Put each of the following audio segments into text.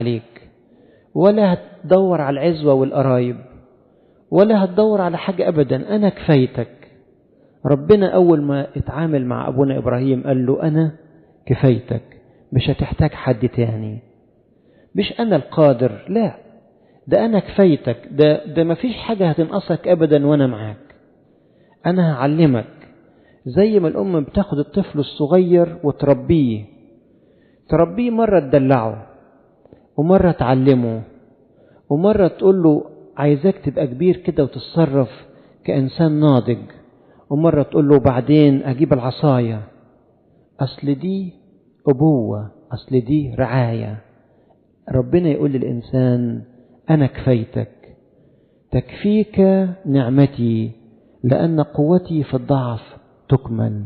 عليك ولا هتدور على العزوة والقرايب ولا هتدور على حاجة أبدا أنا كفايتك ربنا أول ما اتعامل مع أبونا إبراهيم قال له أنا كفايتك مش هتحتاج حد تاني مش أنا القادر لا ده أنا كفايتك ده, ده مفيش حاجة هتنقصك أبدا وأنا معاك أنا هعلمك زي ما الأم بتاخد الطفل الصغير وتربيه تربيه مرة تدلعه ومرة تعلمه ومرة تقول له عايزاك تبقى كبير كده وتتصرف كإنسان ناضج ومرة تقول له بعدين أجيب العصاية أصل دي أبوة أصل دي رعاية ربنا يقول للإنسان أنا كفيتك تكفيك نعمتي لأن قوتي في الضعف تكمل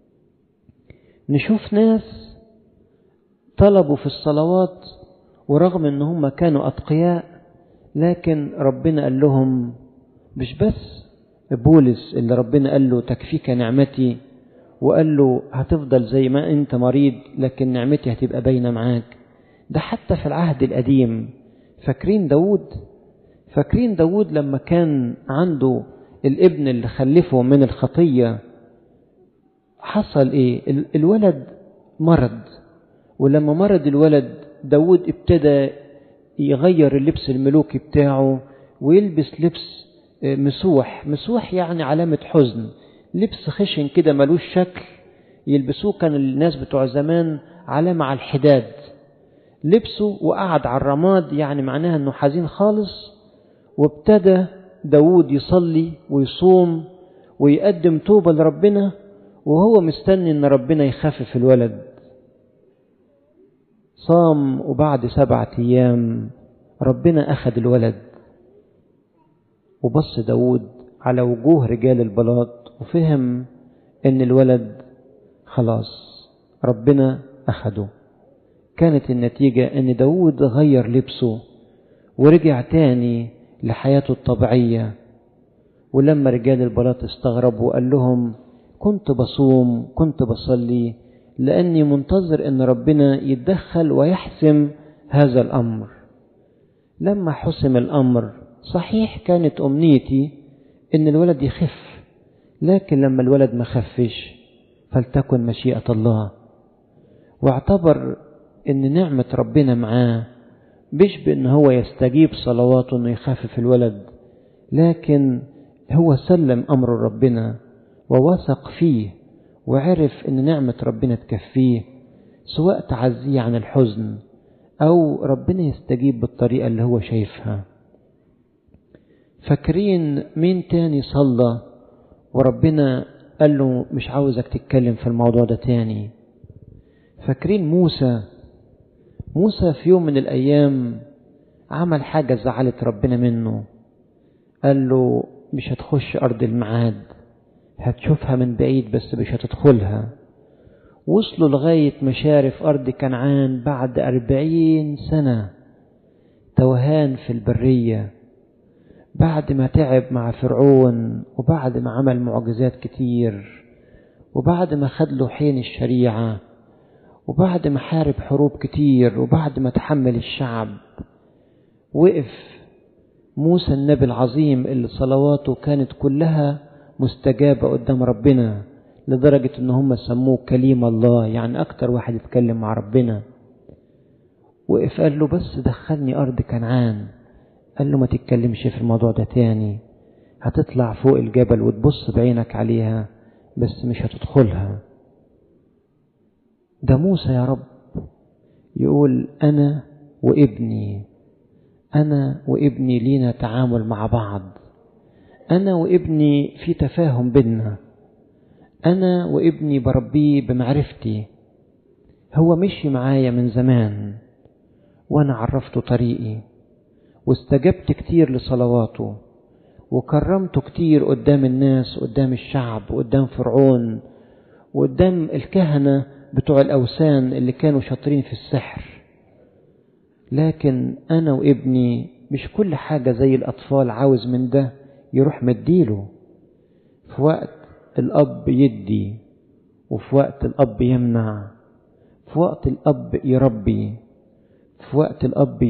نشوف ناس طلبوا في الصلوات ورغم ان هم كانوا اتقياء لكن ربنا قال لهم مش بس بولس اللي ربنا قال له تكفيك نعمتي وقال له هتفضل زي ما انت مريض لكن نعمتي هتبقى باينه معاك ده حتى في العهد القديم فاكرين داود فاكرين داود لما كان عنده الابن اللي خلفه من الخطيه حصل ايه الولد مرض ولما مرض الولد داود ابتدى يغير اللبس الملوكي بتاعه ويلبس لبس مسوح مسوح يعني علامة حزن لبس خشن كده ملوش شكل يلبسوه كان الناس بتوع زمان علامة على الحداد لبسه وقعد على الرماد يعني معناها انه حزين خالص وابتدى داود يصلي ويصوم ويقدم توبة لربنا وهو مستني ان ربنا يخفف الولد صام وبعد سبعة أيام ربنا أخذ الولد وبص داود على وجوه رجال البلاط وفهم ان الولد خلاص ربنا أخده كانت النتيجة ان داود غير لبسه ورجع تاني لحياته الطبيعية ولما رجال البلاط استغربوا وقال لهم كنت بصوم كنت بصلي لأني منتظر أن ربنا يتدخل ويحسم هذا الأمر لما حسم الأمر صحيح كانت أمنيتي أن الولد يخف لكن لما الولد ما خفش فلتكن مشيئة الله واعتبر أن نعمة ربنا معاه مش بأن هو يستجيب صلواته أنه يخفف الولد لكن هو سلم أمر ربنا ووثق فيه وعرف ان نعمة ربنا تكفيه سواء تعزيه عن الحزن او ربنا يستجيب بالطريقة اللي هو شايفها فاكرين مين تاني صلى وربنا قال له مش عاوزك تتكلم في الموضوع ده تاني فاكرين موسى موسى في يوم من الايام عمل حاجة زعلت ربنا منه قال له مش هتخش ارض الميعاد هتشوفها من بعيد بس مش هتدخلها وصلوا لغاية مشارف أرض كنعان بعد أربعين سنة توهان في البرية بعد ما تعب مع فرعون وبعد ما عمل معجزات كتير وبعد ما خد له حين الشريعة وبعد ما حارب حروب كتير وبعد ما تحمل الشعب وقف موسى النبي العظيم اللي صلواته كانت كلها مستجابة قدام ربنا لدرجة ان هم سموه كليم الله يعني اكتر واحد يتكلم مع ربنا وقف قال له بس دخلني ارض كنعان قال له ما تتكلمش في الموضوع ده تاني هتطلع فوق الجبل وتبص بعينك عليها بس مش هتدخلها ده موسى يا رب يقول انا وابني انا وابني لينا تعامل مع بعض أنا وابني في تفاهم بينا أنا وابني بربيه بمعرفتي هو مشي معايا من زمان وأنا عرفته طريقي واستجبت كتير لصلواته وكرمته كتير قدام الناس قدام الشعب قدام فرعون وقدام الكهنة بتوع الأوثان اللي كانوا شاطرين في السحر لكن أنا وابني مش كل حاجة زي الأطفال عاوز من ده يروح مديله في وقت الأب يدي وفي وقت الأب يمنع في وقت الأب يربي في وقت الأب